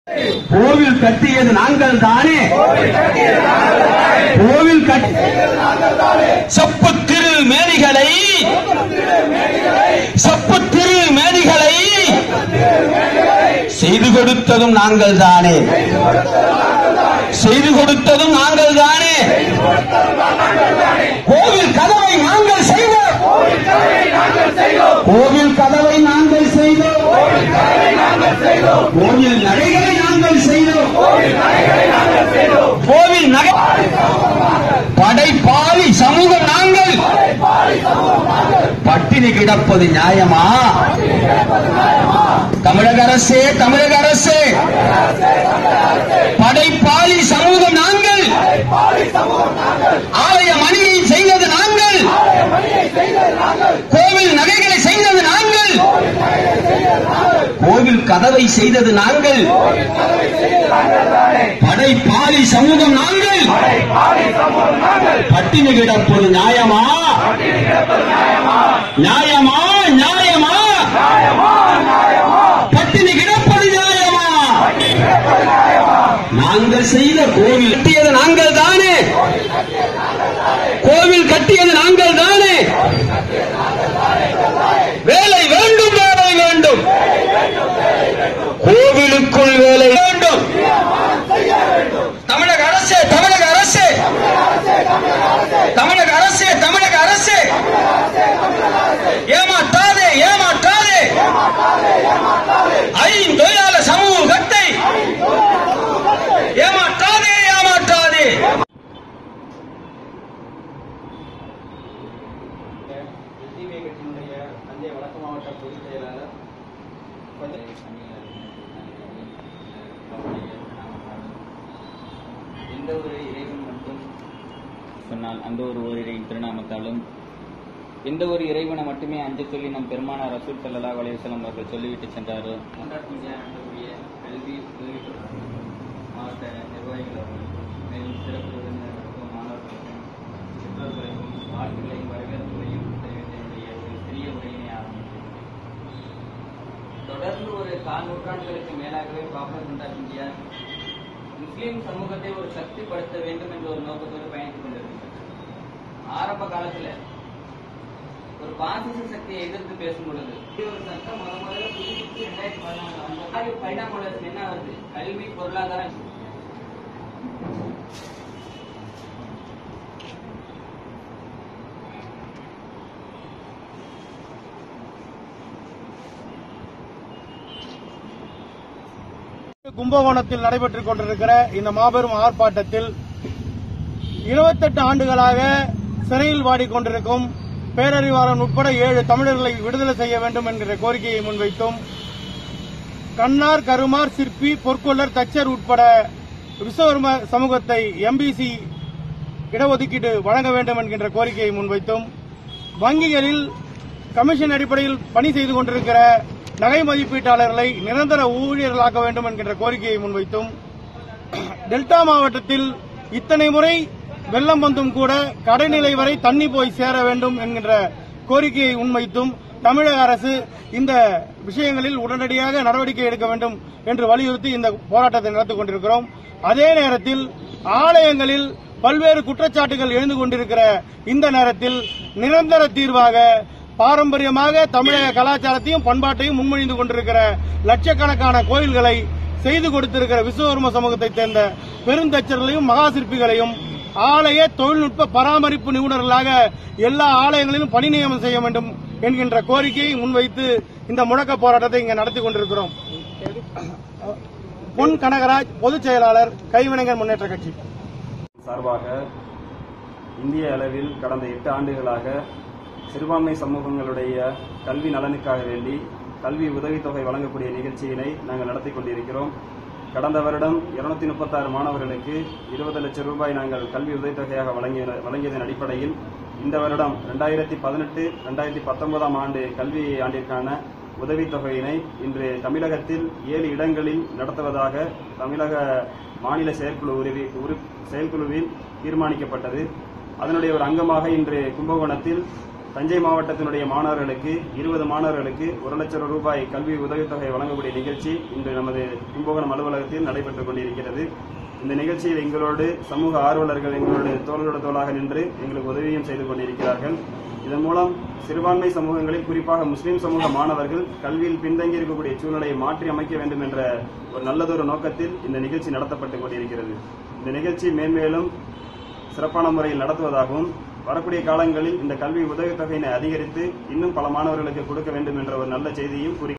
கோவில் கட்டியது நாங்கள் தானே கோவில் கட்டி செப்பு திரு மேனிகளை செப்பு திரு மேனிகளை செய்து கொடுத்ததும் நாங்கள் தானே செய்து கொடுத்ததும் நாங்கள் தானே கோவில் கதவை நாங்கள் செய்தோம் கோவில் கதவை நாங்கள் செய்தோம் கோவில் நடைகளை நாங்கள் செய்தோம் கோவில் நகை படைப்பாளி சமூகம் நாங்கள் பட்டினி கிடப்பது நியாயமா தமிழக அரசே தமிழக அரசே படைப்பாளி சமூகம் நாங்கள் ஆலய மணியை செய்தது நாங்கள் கோவில் நகைகளை செய்தது நாங்கள் கோவில் கதவை செய்தது நாங்கள் படைப்பாளி சமூகம் நாங்கள் பட்டினி கிடப்பது நியாயமா நியாயமா நியாயமா பட்டினி கிடப்பது நியாயமா நாங்கள் செய்த கோவில் கட்டியது நாங்கள் தானே கோவில் கட்டியது நாங்கள் தானே வேலை வேண்டும் வேலை வேண்டும் கோவிலுக்குள் வேலை வேண்டும் தமிழக அரசே தமிழக அரசே தமிழக அரசே தமிழக அரசே ஏமாற்றாதே ஏமாற்றாதே ஐந்தொழிலாள சமூகத்தை ஏமாற்றாதே ஏமாற்றாதே எஸ்டிபிஐ கட்சியினுடைய தஞ்சை வடக்கு மாவட்ட பொதுச் செயலாளர் எந்த ஒரு இறைவன் மட்டும் சொன்னால் அந்த ஒரு ஓரிரையின் திருநாமத்தாலும் எந்த ஒரு இறைவனை மட்டுமே அஞ்ச சொல்லி நம் பெருமானார் ரசூல் சல்லா அலையுசலம் அவர்கள் சொல்லிவிட்டு சென்றாரோ நடக்கக்கூடிய கல்வி உதவி மாவட்ட நிர்வாகிகள் அவர்களுக்கும் மேலும் சிறப்பு விருந்தினர்களுக்கும் மாணவர்களுக்கும் பெற்றோர்களுக்கும் வாழ்த்துக்களையும் வரவேற்புகளையும் தெரிவித்த என்னுடைய ஒரு சிறிய உரையினை ஆரம்பித்தேன் தொடர்ந்து ஒரு கால் நூற்றாண்டுகளுக்கு மேலாகவே பாபர் குண்டாஸ் இந்தியா முஸ்லிம் சமூகத்தை ஒரு சக்திப்படுத்த வேண்டும் என்ற ஒரு நோக்கத்தோடு பயணித்துக் கொண்டிருக்கிறது ஆரம்ப காலத்துல ஒரு பாசிச சக்தியை எதிர்த்து பேசும் பொழுது இது ஒரு சட்டம் முத முதல்ல புதுப்பிச்சு ரெண்டாயிரத்தி பதினாலு அந்த மாதிரி பரிணாம வளர்ச்சி என்ன வருது கல்வி பொருளாதாரம் கும்பகோணத்தில் நடைபெற்றுக் கொண்டிருக்கிற இந்த மாபெரும் ஆர்ப்பாட்டத்தில் இருபத்தெட்டு ஆண்டுகளாக சிறையில் வாடிக்கொண்டிருக்கும் பேரறிவாளன் உட்பட ஏழு தமிழர்களை விடுதலை செய்ய வேண்டும் என்கிற கோரிக்கையை முன்வைத்தும் கண்ணார் கருமார் சிற்பி பொற்கொள்ளர் தச்சர் உட்பட விஸ்வகர்ம சமூகத்தை எம்பிசி இடஒதுக்கீடு வழங்க வேண்டும் என்கின்ற கோரிக்கையை முன்வைத்தும் வங்கிகளில் கமிஷன் அடிப்படையில் பணி செய்து கொண்டிருக்கிற நகை மதிப்பீட்டாளர்களை நிரந்தர ஊழியர்களாக்க வேண்டும் என்கின்ற கோரிக்கையை முன்வைத்தும் டெல்டா மாவட்டத்தில் இத்தனை முறை வெள்ளம் வந்தும் கூட கடைநிலை வரை தண்ணி போய் சேர வேண்டும் என்கின்ற கோரிக்கையை முன்வைத்தும் தமிழக அரசு இந்த விஷயங்களில் உடனடியாக நடவடிக்கை எடுக்க வேண்டும் என்று வலியுறுத்தி இந்த போராட்டத்தை நடத்திக் கொண்டிருக்கிறோம் அதே நேரத்தில் ஆலயங்களில் பல்வேறு குற்றச்சாட்டுகள் எழுந்து கொண்டிருக்கிற இந்த நேரத்தில் நிரந்தர தீர்வாக பாரம்பரியமாக தமிழக கலாச்சாரத்தையும் பண்பாட்டையும் முன்மொழிந்து கொண்டிருக்கிற லட்சக்கணக்கான கோயில்களை செய்து கொடுத்திருக்கிற விஸ்வகர்ம சமூகத்தைச் சேர்ந்த பெருந்தச்சர்களையும் மகா சிற்பிகளையும் ஆலய தொழில்நுட்ப பராமரிப்பு நிபுணர்களாக எல்லா ஆலயங்களிலும் பணி நியமனம் செய்ய வேண்டும் என்கின்ற கோரிக்கையை முன்வைத்து இந்த முழக்க போராட்டத்தை இங்கே நடத்தி கொண்டிருக்கிறோம் பொன் கனகராஜ் பொதுச் செயலாளர் கைவினைஞர் முன்னேற்ற கட்சி சார்பாக இந்திய அளவில் கடந்த எட்டு ஆண்டுகளாக சிறுபான்மை சமூகங்களுடைய கல்வி நலனுக்காக வேண்டி கல்வி உதவித்தொகை வழங்கக்கூடிய நிகழ்ச்சியினை நாங்கள் நடத்தி கொண்டிருக்கிறோம் கடந்த வருடம் இருநூத்தி முப்பத்தாறு மாணவர்களுக்கு இருபது லட்சம் ரூபாய் நாங்கள் கல்வி உதவித்தொகையாக வழங்கிய வழங்கியதன் அடிப்படையில் இந்த வருடம் ரெண்டாயிரத்தி பதினெட்டு ரெண்டாயிரத்தி பத்தொன்பதாம் ஆண்டு கல்வி ஆண்டிற்கான உதவித்தொகையினை இன்று தமிழகத்தில் ஏழு இடங்களில் நடத்துவதாக தமிழக மாநில செயற்குழு உருவி- உறு- செயற்குழுவில் தீர்மானிக்கப்பட்டது அதனுடைய ஒரு அங்கமாக இன்று கும்பகோணத்தில் தஞ்சை மாவட்டத்தினுடைய மாணவர்களுக்கு இருபது மாணவர்களுக்கு ஒரு லட்சம் ரூபாய் கல்வி உதவித்தொகை வழங்கக்கூடிய நிகழ்ச்சி இன்று நமது கும்பகோணம் அலுவலகத்தில் நடைபெற்றுக் கொண்டிருக்கிறது இந்த நிகழ்ச்சியில் எங்களோடு சமூக ஆர்வலர்கள் எங்களோடு தோளோடு தோளாக நின்று எங்களுக்கு உதவியும் செய்து கொண்டிருக்கிறார்கள் இதன் மூலம் சிறுபான்மை சமூகங்களில் குறிப்பாக முஸ்லிம் சமூக மாணவர்கள் கல்வியில் பின்தங்கி இருக்கக்கூடிய சூழ்நிலையை மாற்றி அமைக்க வேண்டும் என்ற ஒரு நல்லதொரு நோக்கத்தில் இந்த நிகழ்ச்சி நடத்தப்பட்டுக் கொண்டிருக்கிறது இந்த நிகழ்ச்சி மேன்மேலும் சிறப்பான முறையில் நடத்துவதாகவும் வரக்கூடிய காலங்களில் இந்த கல்வி உதவித்தொகையினை அதிகரித்து இன்னும் பல மாணவர்களுக்கு கொடுக்க வேண்டும் என்ற ஒரு நல்ல செய்தியும் கூறி